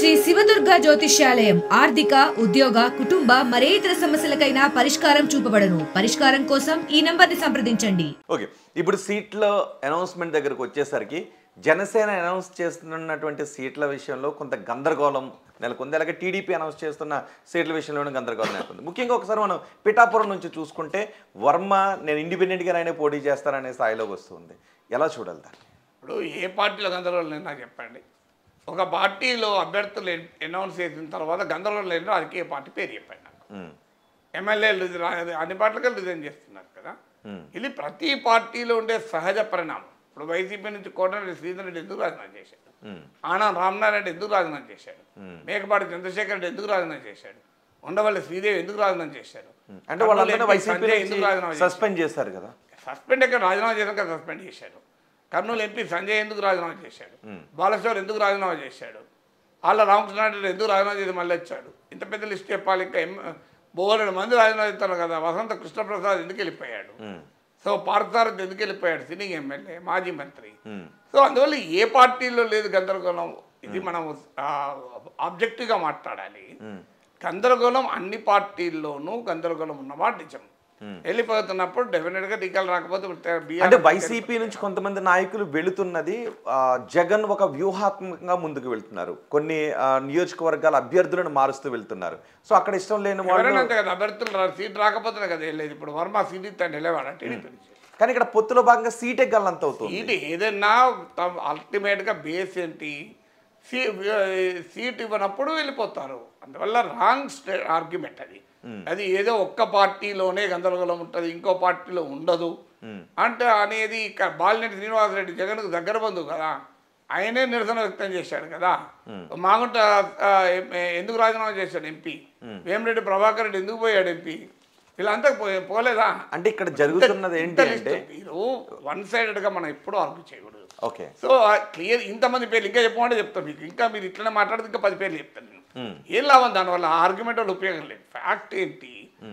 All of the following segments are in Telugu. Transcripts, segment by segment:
శ్రీ శివదుర్గ జ్యోతిష్యాలయం ఆర్థిక ఉద్యోగ కుటుంబ మరే ఇతర సమస్యలకైనా పరిష్కారం చూపబడను పరిష్కారం కోసం ఈ నంబర్ని సంప్రదించండి ఓకే ఇప్పుడు సీట్ల అనౌన్స్మెంట్ దగ్గరకు వచ్చేసరికి జనసేన అనౌన్స్ చేస్తున్నటువంటి సీట్ల విషయంలో కొంత గందరగోళం నెలకొంది అలాగే టీడీపీ అనౌన్స్ చేస్తున్న సీట్ల విషయంలోనూ గందరగోళం నెలకొంది ముఖ్యంగా ఒకసారి మనం పిఠాపురం నుంచి చూసుకుంటే వర్మ నేను ఇండిపెండెంట్గానైనా పోటీ చేస్తాననే స్థాయిలోకి వస్తుంది ఎలా చూడాలి దాన్ని ఇప్పుడు ఏ పార్టీలో గందరగోళం లేదు నాకు చెప్పండి ఒక పార్టీలో అభ్యర్థులు అనౌన్స్ చేసిన తర్వాత గందరగోళం లేని రాజకీయ పార్టీ పేరు చెప్పండి నాకు ఉమ్, ఎమ్మెల్యేలు ఇది రా- అన్ని పార్టీలకు రిజైన్ చేస్తున్నారు కదా ఇది ప్రతి పార్టీలో ఉండే సహజ పరిణామం ఇప్పుడు వైసీపీ నుంచి కోటరెడ్డి శ్రీధర్ రెడ్డి ఎందుకు రాజీనామా చేశాడు ఆనా రామనారాయణ రెడ్డి ఎందుకు రాజీనామా చేశాడు మేకపాటి చంద్రశేఖర్ రెడ్డి ఎందుకు రాజీనామా చేశాడు ఉండవల్లి శ్రీదేవి ఎందుకు రాజీనామా చేశాడు అంటే వాళ్ళందరూ కర్నూలు ఎంపీ వైసీపీ సంజయ్ ఎందుకు రాజీనామా చేశాడు? సస్పెండ్ చేస్తారు కదా సస్పెండ్ ఎక్కడ రాజీనామా చేశాక సస్పెండ్ చేశాడు కర్నూలు ఎంపీ సంజయ్ ఎందుకు రాజీనామా చేశాడు బాలశౌర్ ఎందుకు రాజీనామా చేశాడు వాళ్ళ రామకృష్ణారెడ్డి ఎందుకు రాజీనామా చేసి మళ్ళీ వచ్చాడు ఇంత పెద్ద లిస్ట్ చెప్పాలి ఇంకా ఎం బోలెడు మంది రాజీనామా చేస్తారు కదా వసంత కృష్ణప్రసాద్ ఎందుకు వెళ్ళిపోయాడు సో పార్థసారథి ఎందుకు వెళ్ళిపోయాడు సిట్టింగ్ ఎమ్మెల్యే మాజీ మంత్రి సో అందువల్ల ఏ పార్టీలో లేదు గందరగోళం ఇది మనం ఆబ్జెక్టివ్గా మాట్లాడాలి గందరగోళం అన్ని పార్టీల్లోనూ గందరగోళం ఉన్నమాట నిజం వెళ్ళిపోతున్నప్పుడు డెఫినెట్ గా టీకాలు రాకపోతే ఇప్పుడు BRS అంటే వైసీపీ నుంచి కొంతమంది నాయకులు వెళుతున్నది ఆ, జగన్ ఒక వ్యూహాత్మకంగా ముందుకు వెళ్తున్నారు కొన్ని ఆ, నియోజకవర్గాల అభ్యర్థులను మారుస్తూ వెళ్తున్నారు సో అక్కడ ఇష్టం లేని ఎవరైనా వాళ్ళు అంతే కదా అభ్యర్థులు రా- సీట్ రాకపోతేనే కదా వెళ్ళేది ఇప్పుడు వర్మ సీట్ ఇస్తాను వెళ్ళేవాడు టీడీపీ నుంచి కానీ ఇక్కడ పొత్తులో భాగంగా సీటే గల్లంత అవుతుంది సీట్ ఏదైనా అల్టిమేట్ గా బేస్ ఏంటి సీ సీట్ ఇవ్వనప్పుడు వెళ్ళిపోతారు అందువల్ల రాంగ్ స్టే ఆర్గ్యుమెంట్ అది అది ఏదో ఒక్క పార్టీలోనే గందరగోళం ఉంటుంది ఇంకో పార్టీలో ఉండదు అంటే అనేది ఇక్కడ బాలినేని శ్రీనివాసరెడ్డి జగన్కు దగ్గర బంధువు కదా ఆయనే నిరసన వ్యక్తం చేశాడు కదా మాగుంట ఆ, ఎం- ఎందుకు రాజీనామా చేశాడు ఎంపీ వేమిరెడ్డి ప్రభాకర్ రెడ్డి ఎందుకు పోయాడు ఎంపీ వీళ్ళంతా పోయే పోలేదా అంటే ఇక్కడ జరుగుతున్నది ఇంత ఏంటి లిస్ట్ అంటే మీరు వన్ సైడెడ్గా మనం ఎప్పుడూ ఆర్గ్యూ చేయకూడదు ఓకే సో క్లియర్ ఇంతమంది పేర్లు ఇంకా చెప్పమంటే చెప్తాను మీకు ఇంకా మీరు ఇట్లనే మాట్లాడితే ఇంకా పది పేర్లు చెప్తాను నేను ఏం లాభం దానివల్ల ఆర్గ్యుమెంట్ వల్ల ఉపయోగం లేదు ఫ్యాక్ట్ ఏంటి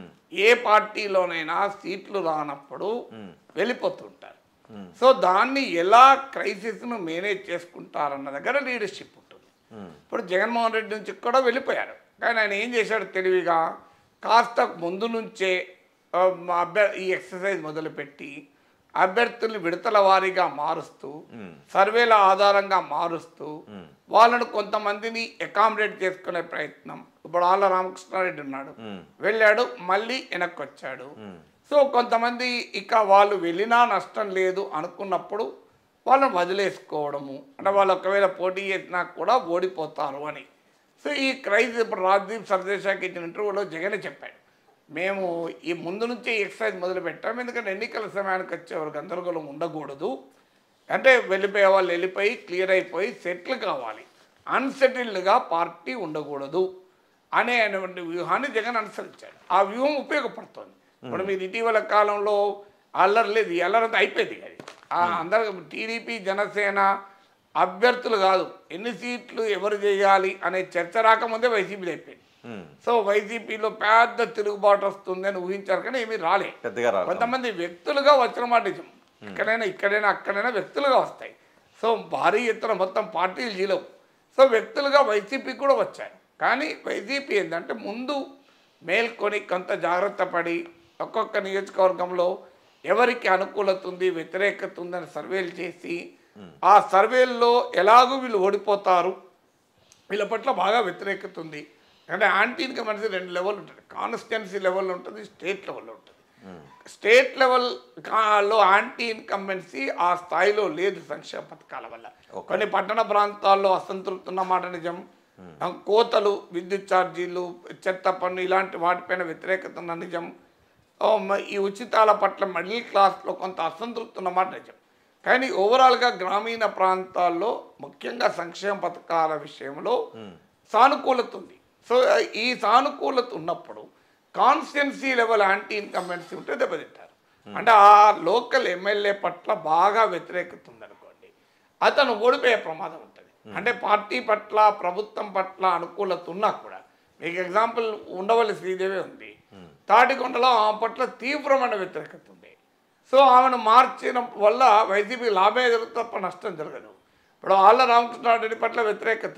ఏ పార్టీలోనైనా సీట్లు రానప్పుడు వెళ్ళిపోతుంటారు సో దాన్ని ఎలా క్రైసిస్ను మేనేజ్ చేసుకుంటారన్న దగ్గర లీడర్షిప్ ఉంటుంది ఇప్పుడు జగన్మోహన్ రెడ్డి నుంచి కూడా వెళ్ళిపోయారు కానీ ఆయన ఏం చేశాడు తెలివిగా కాస్త ముందు నుంచే ఆ, మా అభ్య ఈ ఎక్సర్సైజ్ మొదలుపెట్టి అభ్యర్థుల్ని విడతల వారీగా మారుస్తూ సర్వేల ఆధారంగా మారుస్తూ వాళ్ళను కొంతమందిని అకామిడేట్ చేసుకునే ప్రయత్నం ఇప్పుడు ఆళ్ళ రామకృష్ణారెడ్డి ఉన్నాడు వెళ్ళాడు మళ్ళీ వెనక్కి వచ్చాడు సో కొంతమంది ఇక వాళ్ళు వెళ్ళినా నష్టం లేదు అనుకున్నప్పుడు వాళ్ళని వదిలేసుకోవడము అంటే వాళ్ళు ఒకవేళ పోటీ చేసినా కూడా ఓడిపోతారు అని సో ఈ క్రైసిస్ ఇప్పుడు రాజ్దీప్ సర్దేశాకి ఇచ్చిన ఇంటర్వ్యూలో జగన్ చెప్పాడు మేము ఈ ముందు నుంచే ఎక్సర్సైజ్ మొదలు పెట్టాం ఎందుకంటే ఎన్నికల సమయానికి వచ్చేవారు గందరగోళం ఉండకూడదు అంటే వెళ్ళిపోయే వాళ్ళు వెళ్ళిపోయి క్లియర్ అయిపోయి సెటిల్ కావాలి అన్సెటిల్డ్గా పార్టీ ఉండకూడదు అనే అనేటువంటి వ్యూహాన్ని జగన్ అనుసరించాడు ఆ వ్యూహం ఉపయోగపడుతుంది ఇప్పుడు మీరు ఇటీవల కాలంలో అల్లరి లేదు ఈ అల్లరి అంతా అయిపోయింది అది ఆ అందరు టీడీపీ జనసేన అభ్యర్థులు కాదు ఎన్ని సీట్లు ఎవరు చేయాలి అనే చర్చ రాకముందే వైసీపీలో అయిపోయింది సో వైసీపీలో పెద్ద తిరుగుబాటు వస్తుందని ఊహించారు కానీ ఏమీ రాలే పెద్దగా రాదు కొంతమంది వ్యక్తులుగా వచ్చిన మాట నిజం ఎక్కడైనా ఇక్కడైనా అక్కడైనా వ్యక్తులుగా వస్తాయి సో భారీ ఎత్తున మొత్తం పార్టీలు జీలవు సో వ్యక్తులుగా వైసీపీ కూడా వచ్చారు కానీ వైసీపీ ఏంటంటే ముందు మేల్కొని కొంత జాగ్రత్త పడి ఒక్కొక్క నియోజకవర్గంలో ఎవరికి అనుకూలత ఉంది వ్యతిరేకత ఉందని సర్వేలు చేసి ఆ సర్వేల్లో ఎలాగూ వీళ్ళు ఓడిపోతారు వీళ్ళ పట్ల బాగా వ్యతిరేకత ఉంది అంటే యాంటీ ఇన్కమ్ అనేది రెండు లెవెల్ ఉంటుంది కాన్స్టిట్యున్సీ లెవెల్ ఉంటుంది స్టేట్ లెవెల్ ఉంటుంది స్టేట్ లెవెల్ లో యాంటీ ఇన్కంబెన్సీ ఆ స్థాయిలో లేదు సంక్షేమ పథకాల వల్ల కొన్ని పట్టణ ప్రాంతాల్లో అసంతృప్తి ఉన్నమాట నిజం ఆ, కోతలు విద్యుత్ ఛార్జీలు చెత్త పన్ను ఇలాంటి వాటిపైన వ్యతిరేకత ఉన్న నిజం ఓ, మ- ఈ ఉచితాల పట్ల మిడిల్ క్లాస్లో కొంత అసంతృప్తి ఉన్నమాట నిజం కానీ ఓవరాల్గా గ్రామీణ ప్రాంతాల్లో ముఖ్యంగా సంక్షేమ పథకాల విషయంలో సానుకూలత ఉంది సో ఈ సానుకూలత ఉన్నప్పుడు కాన్స్టిట్యున్సీ లెవెల్ యాంటీ ఇన్కంబెన్సీ ఉంటే దెబ్బతింటారు అంటే ఆ లోకల్ ఎమ్మెల్యే పట్ల బాగా వ్యతిరేకత ఉందనుకోండి అతను ఓడిపోయే ప్రమాదం ఉంటుంది అంటే పార్టీ పట్ల ప్రభుత్వం పట్ల అనుకూలత ఉన్నా కూడా మీకు ఎగ్జాంపుల్ ఉండవల్లి శ్రీదేవి ఉంది తాటికొండలో ఆమె పట్ల తీవ్రమైన వ్యతిరేకత ఉంది సో ఆమెను మార్చిన వల్ల వైసీపీ లాభమే జరుగుతుంది తప్ప నష్టం జరగదు ఇప్పుడు ఆళ్ళ రామకృష్ణారెడ్డి పట్ల వ్యతిరేకత ఉండే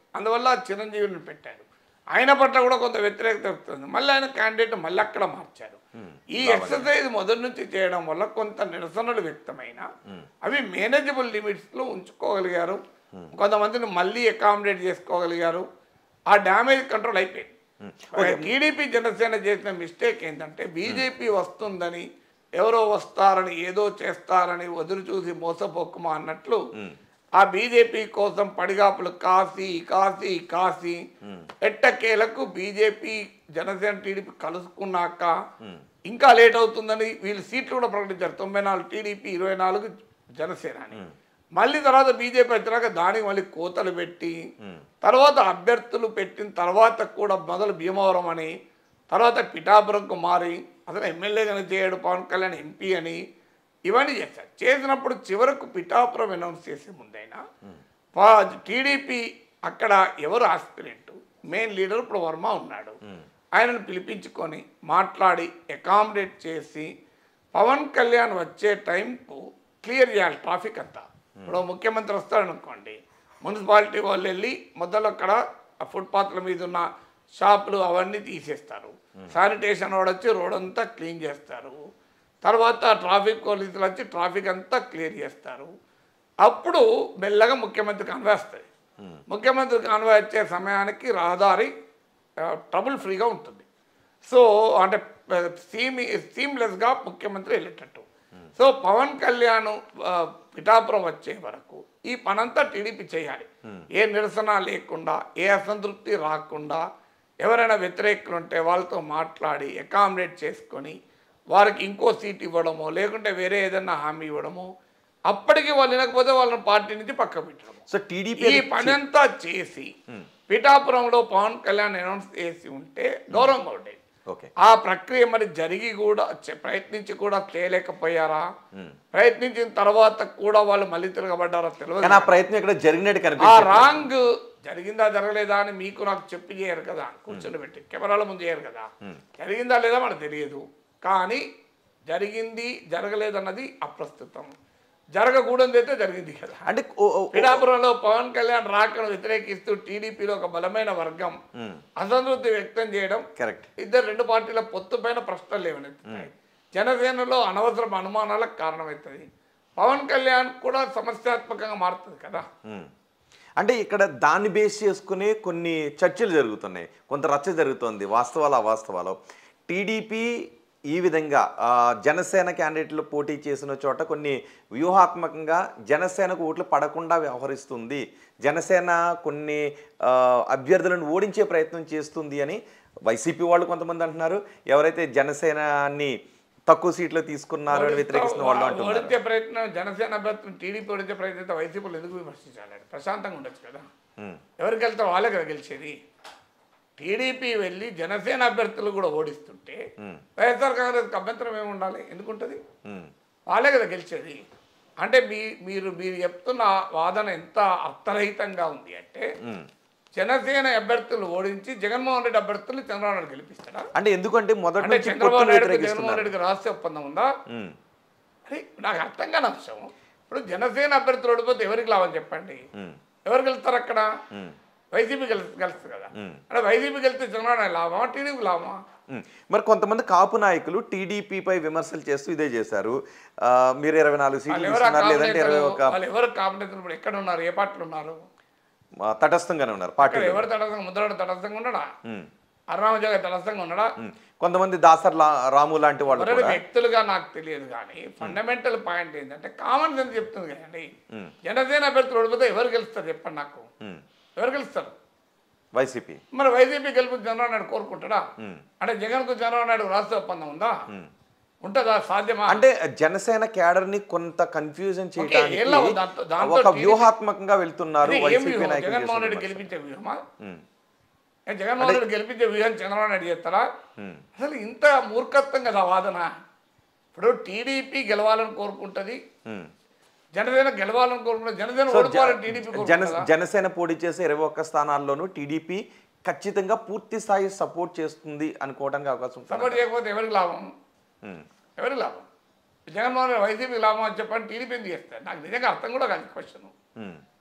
అందువల్ల చిరంజీవిని పెట్టారు ఆయన పట్ల కూడా కొంత వ్యతిరేకత వస్తుంది మళ్ళీ ఆయన క్యాండిడేట్ మళ్ళీ అక్కడ మార్చారు ఈ ఎక్సర్సైజ్ మొదటి నుంచి చేయడం వల్ల కొంత నిరసనలు వ్యక్తమైన అవి మేనేజబుల్ లిమిట్స్లో ఉంచుకోగలిగారు కొంతమందిని మళ్ళీ అకామిడేట్ చేసుకోగలిగారు ఆ డ్యామేజ్ కంట్రోల్ అయిపోయింది టీడీపీ జనసేన చేసిన మిస్టేక్ ఏంటంటే బీజేపీ వస్తుందని ఎవరో వస్తారని ఏదో చేస్తారని వదులు చూసి మోసపోకుమా అన్నట్లు ఆ బీజేపీ కోసం పడిగాపులు కాసి కాసి కాసి ఎట్టకేలకు బీజేపీ జనసేన టీడీపీ కలుసుకున్నాక ఇంకా లేట్ అవుతుందని వీళ్ళు సీట్లు కూడా ప్రకటించారు తొంభై నాలుగు టీడీపీ ఇరవై నాలుగు జనసేన అని మళ్ళీ తర్వాత బీజేపీ వచ్చినాక దానికి మళ్ళీ కోతలు పెట్టి తర్వాత అభ్యర్థులు పెట్టిన తర్వాత కూడా మొదలు భీమవరం అని తర్వాత పిఠాపురంకు మారి అసలు ఎమ్మెల్యేగానే చేయడు పవన్ కళ్యాణ్ ఎంపీ అని ఇవన్నీ చేశారు చేసినప్పుడు చివరకు పిఠాపురం అనౌన్స్ చేసే ముందైనా టీడీపీ అక్కడ ఎవరు ఆస్పిరెంట్ మెయిన్ లీడర్ ఇప్పుడు వర్మ ఉన్నాడు ఆయనను పిలిపించుకొని మాట్లాడి అకామిడేట్ చేసి పవన్ కళ్యాణ్ వచ్చే టైంకు క్లియర్ చేయాలి ట్రాఫిక్ అంతా ఇప్పుడు ముఖ్యమంత్రి వస్తాడు అనుకోండి మున్సిపాలిటీ వాళ్ళు వెళ్ళి మొదలు అక్కడ ఆ ఫుట్పాత్ల మీద ఉన్న షాపులు అవన్నీ తీసేస్తారు శానిటేషన్ వాడు వచ్చి రోడ్ అంతా క్లీన్ చేస్తారు తర్వాత ట్రాఫిక్ పోలీసులు వచ్చి ట్రాఫిక్ అంతా క్లియర్ చేస్తారు అప్పుడు మెల్లగా ముఖ్యమంత్రి కాన్వాయ్ వస్తుంది ముఖ్యమంత్రి కాన్వాయ్ వచ్చే సమయానికి రహదారి ట్రబుల్ ఫ్రీగా ఉంటుంది సో అంటే సీమి సీమ్లెస్గా ముఖ్యమంత్రి వెళ్ళేటట్టు సో పవన్ కళ్యాణ్ ఆ, పిఠాపురం వచ్చే వరకు ఈ పనంతా టీడీపీ చేయాలి ఏ నిరసన లేకుండా ఏ అసంతృప్తి రాకుండా ఎవరైనా వ్యతిరేకులు ఉంటే వాళ్ళతో మాట్లాడి అకామిడేట్ చేసుకొని వారికి ఇంకో సీట్ ఇవ్వడమో లేకుంటే వేరే ఏదైనా హామీ ఇవ్వడమో అప్పటికి వాళ్ళు వినకపోతే వాళ్ళని పార్టీ నుంచి పక్క పెట్టడము సో టీడీపీ ఈ పని అంతా చేసి పిఠాపురంలో పవన్ కళ్యాణ్ అనౌన్స్ చేసి ఉంటే గౌరవంగా ఉండేది ఓకే ఆ ప్రక్రియ మరి జరిగి కూడా చే- ప్రయత్నించి కూడా చేయలేకపోయారా ప్రయత్నించిన తర్వాత కూడా వాళ్ళు మళ్ళీ తిరగబడ్డారా తెలియదు కానీ ఆ ప్రయత్నం ఇక్కడ జరిగినట్టు ఆ కనిపించింది రాంగ్ జరిగిందా జరగలేదా అని మీకు నాకు చెప్పి చేయరు కదా కూర్చొని పెట్టి కెమెరాల ముందు చేయరు కదా జరిగిందా లేదా మనకు తెలియదు కానీ జరిగింది జరగలేదన్నది అప్రస్తుతం జరగకూడదు అయితే జరిగింది కదా అంటే ఓ- ఓ- పిఠాపురంలో పవన్ కళ్యాణ్ రాకను వ్యతిరేకిస్తూ టీడీపీలో ఒక బలమైన వర్గం అసంతృప్తి వ్యక్తం చేయడం కరెక్ట్ ఇద్దరు రెండు పార్టీల పొత్తు పైన ప్రశ్నలు లేవనెత్తుతాయి జనసేనలో అనవసరం అనుమానాలకు కారణమవుతుంది పవన్ కళ్యాణ్ కూడా సమస్యాత్మకంగా మారుతుంది కదా మ్మ్. అంటే ఇక్కడ దాన్ని బేస్ చేసుకుని కొన్ని చర్చలు జరుగుతున్నాయి కొంత రచ్చ జరుగుతోంది వాస్తవాలు అవాస్తవాలు టీడీపీ ఈ విధంగా ఆ, జనసేన క్యాండిడేట్లు పోటీ చేసిన చోట కొన్ని వ్యూహాత్మకంగా జనసేనకు ఓట్లు పడకుండా వ్యవహరిస్తుంది జనసేన కొన్ని ఆ, అభ్యర్థులను ఓడించే ప్రయత్నం చేస్తుంది అని వైసీపీ వాళ్ళు కొంతమంది అంటున్నారు ఎవరైతే జనసేనాన్ని తక్కువ సీట్లు తీసుకున్నారు అని వ్యతిరేకిస్తున్న వాళ్ళు అంటున్నారు ఓడించే ప్రయత్నం జనసేన అభ్యర్థులు టీడీపీ ఓడించే ప్రయత్నం అయితే వైసీపీలు ఎందుకు విమర్శించాలి ప్రశాంతంగా ఉండొచ్చు కదా మ్మ్. ఎవరికి వెళ్తారు వాళ్ళే కదా గెలిచేది టీడీపీ వెళ్ళి జనసేన అభ్యర్థులు కూడా ఓడిస్తుంటే వైఎస్ఆర్ కాంగ్రెస్కి అభ్యంతరం ఏమి ఉండాలి ఎందుకుంటుంది మ్మ్. వాళ్ళే కదా గెలిచేది అంటే మీ మీరు మీరు చెప్తున్న వాదన ఎంత అర్థరహితంగా ఉంది అంటే మ్మ్. జనసేన అభ్యర్థులు ఓడించి జగన్మోహన్ రెడ్డి అభ్యర్థులు చంద్రబాబు నాయుడు గెలిపిస్తాడా అంటే ఎందుకంటే మొదటి అంటే నుంచి చంద్రబాబు పొత్తును నాయుడు జగన్మోహన్ వ్యతిరేకిస్తున్నారు రెడ్డికి రహస్య ఒప్పందం ఉందా మ్మ్. అరే నాకు అర్థం కాని అంశం ఇప్పుడు జనసేన అభ్యర్థులు ఓడిపోతే ఎవరికి లాభం చెప్పండి మ్మ్. ఎవరు గెలుస్తారు అక్కడ మ్మ్. వైసీపీ గెలుస్తుంది గెలుస్తుంది కదా మ్మ్. అంటే వైసీపీ గెలిస్తే చంద్రబాబు నాయుడు లాభమా టీడీపీ లాభమా ఉమ్. మరి కొంతమంది కాపు నాయకులు టీడీపీపై విమర్శలు చేస్తూ ఇదే చేశారు ఆ, మీరు ఇరవై నాలుగు సీట్లు వాళ్ళు ఎవరు ఆ తీసుకున్నారు లేదంటే ఇరవై కాంబినేషన్లు? ఒక వాళ్ళు ఎవరు కాంబినేషన్ ఇప్పుడు ఎక్కడ ఉన్నారు ఏ పార్టీలు ఉన్నారు ఆ, తటస్థంగానే ఉన్నారు ఇక్కడ పార్టీలో ఎవరు తటస్థంగా ముద్రగడ తటస్థంగా ఉన్నాడా ఉమ్. అరుణామజాగ తటస్థంగా ఉన్నాడా ఉమ్. కొంతమంది దాసర్ లా- రాము లాంటి వాళ్ళు ఎవరైనా కూడా వ్యక్తులుగా నాకు తెలియదు కానీ ఫండమెంటల్ పాయింట్ ఏంటంటే కామన్ సెన్స్ చెప్తుంది కదండి ఉమ్. జనసేన అభ్యర్థులు ఓడిపోతే ఎవరు గెలుస్తారు చెప్పండి నాకు ఉమ్. ఎవరు గెలుస్తారు వైసీపీ మరి వైసీపీ గెలుపు చంద్రబాబు నాయుడు కోరుకుంటాడా ఉమ్. అంటే జగన్కు చంద్రబాబు నాయుడు రాష్ట్ర ఒప్పందం ఉందా ఉమ్. ఉంటుందా సాధ్యమా అంటే జనసేన క్యాడర్ ని కొంత కన్ఫ్యూజన్ చేయడానికి ఏం లాభం దాంతో- దాంతో ఒక టీడీపీ వ్యూహాత్మకంగా వెళ్తున్నారు అది ఏం వైసీపీ వ్యూహం? నాయకులు జగన్మోహన్ రెడ్డి చేస్తున్న గెలిపించే వ్యూహమా ఉమ్. ఏ జగన్మోహన్ రెడ్డి గెలిపించే వ్యూహం చంద్రబాబు నాయుడు చేస్తారా ఉమ్. అసలు ఇంత మూర్ఖత్వం కదా వాదన ఇప్పుడు టీడీపీ గెలవాలని కోరుకుంటది ఉమ్. జనసేన గెలవాలని కోరుకుంటుంది జనసేన సో ఓడిపోవాలని టీడీపీ జన కోరుకుంటుందా? జనసేన పోటీ చేసే ఇరవై ఒక్క స్థానాల్లోనూ టీడీపీ ఖచ్చితంగా పూర్తి స్థాయి సపోర్ట్ చేస్తుంది అనుకోవడానికి అవకాశం ఉంది సపోర్ట్ చేయకపోతే ఎవరికి లాభం ఉమ్. ఎవరికి లాభం జగన్మోహన్ రెడ్డి వైసీపీ లాభం అని చెప్పని టీడీపీ ఎందుకు చేస్తారు నాకు నిజంగా అర్థం కూడా కాదు క్వశ్చన్ ఉమ్.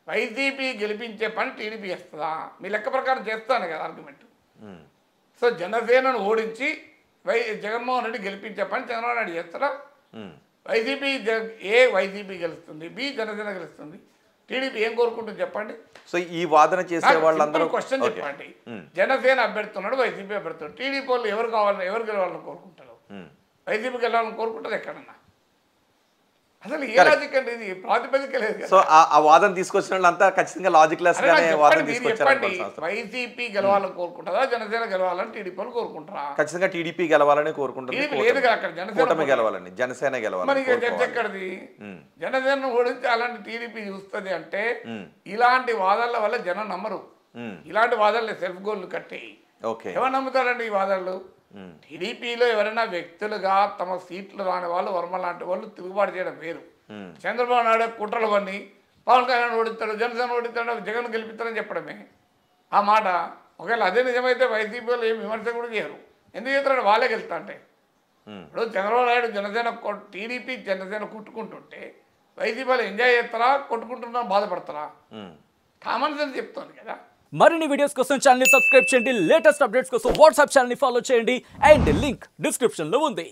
వైసీపీ గెలిపించే పని టీడీపీ చేస్తుందా మీ లెక్క ప్రకారం చేస్తాను కదా ఆర్గ్యుమెంట్ ఉమ్. సో జనసేనను ఓడించి వై జగన్మోహన్ రెడ్డి గెలిపించే పని చంద్రబాబు నాయుడు చేస్తారా ఉమ్. వైసీపీ జ- ఏ వైసీపీ గెలుస్తుంది బి జనసేన గెలుస్తుంది టీడీపీ ఏం కోరుకుంటుంది చెప్పండి సో ఈ వాదన చేసే వాళ్ళందరూ క్వశ్చన్ ఓకే. చెప్పండి ఉమ్. జనసేన అభ్యర్థున్నాడు వైసీపీ అభ్యర్థున్నాడు టీడీపీ వాళ్ళు ఎవరు కావాలని ఎవరు గెలవాలని కోరుకుంటారు ఉమ్. వైసీపీకి వెళ్ళాలని కోరుకుంటారు ఎక్కడన్నా అసలు ఏ Correct. లాజిక్ అండి ఇది ప్రాతిపదిక లేదు కదా. సో ఆ ఆ వాదన తీసుకొచ్చిన వాళ్ళంతా ఖచ్చితంగా లాజిక్లెస్ అరే గానే నాకు వాదన చెప్పండి, మీరు తీసుకొచ్చారు చెప్పండి అనుకోవాల్సిన అవసరం. వైసీపీ గెలవాలని కోరుకుంటారా జనసేన గెలవాలని టీడీపీ వాళ్ళు కోరుకుంటారా ఖచ్చితంగా టీడీపీ గెలవాలని కోరుకుంటుంది టీడీపీ కూటమి. లేదు కదా అక్కడ జనసేన కూటమి పోటీ. గెలవాలని జనసేన మరి గెలవాలని ఇక చర్చ కోరుకోవాలి. ఎక్కడిది ఉమ్. జనసేన ఓడించి అలాంటి టీడీపీ చూస్తుంది అంటే ఉమ్. ఇలాంటి వాదాల వల్ల జనం నమ్మరు ఉమ్. ఇలాంటి వాదాలు సెల్ఫ్ గోల్డ్ కట్టి ఓకే ఎవరు నమ్ముతారండి ఈ వాదాలు ఉమ్. టీడీపీలో ఎవరైనా వ్యక్తులుగా తమ సీట్లు రాని వాళ్ళు వర్మ లాంటి వాళ్ళు తిరుగుబాటు చేయడం వేరు ఉమ్. చంద్రబాబు నాయుడు కుట్రలు పని పవన్ కళ్యాణ్ ఓడిస్తాడు జనసేన ఓడిస్తాడు జగన్ గెలిపిస్తాడని చెప్పడమే ఆ మాట ఒకవేళ అదే నిజమైతే వైసీపీ వాళ్ళు ఏం విమర్శ కూడా చేయరు ఎందుకు చేస్తాడు వాళ్ళే గెలుస్తా అంటే ఉమ్. ఇప్పుడు చంద్రబాబు నాయుడు జనసేన కొ- టీడీపీ జనసేన కొట్టుకుంటుంటే వైసీపీ వాళ్ళు ఎంజాయ్ చేస్తారా కొట్టుకుంటున్నా బాధపడతారా ఉమ్. కామన్ సెన్స్ చెప్తుంది కదా మరిన్ని వీడియోస్ కోసం ఛానల్ సబ్స్క్రైబ్ చేయండి లేటెస్ట్ అప్డేట్స్ కోసం వాట్సాప్ ఛానల్ ఫాలో చేయండి అండ్ లింక్ డిస్క్రిప్షన్ లో ఉంది